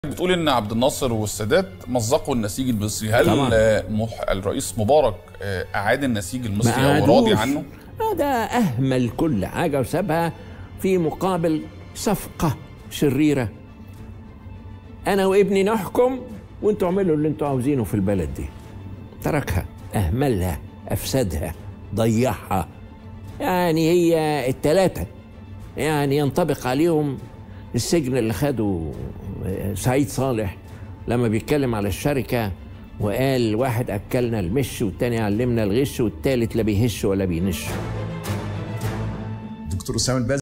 بتقول ان عبد الناصر والسادات مزقوا النسيج المصري هل طبعاً. آه، مح- الرئيس مبارك آه، اعاد النسيج المصري او عادوش. راضي عنه آه ده اهمل كل حاجه وسابها في مقابل صفقه شريره انا وابني نحكم وانتوا اعملوا اللي انتوا عاوزينه في البلد دي تركها اهملها افسدها ضيعها يعني هي التلاتة يعني ينطبق عليهم السجن اللي خده سعيد صالح لما بيتكلم على الشركة وقال واحد أكلنا المش والتاني علمنا الغش والتالت لا بيهش ولا بينش دكتور اسامه الباز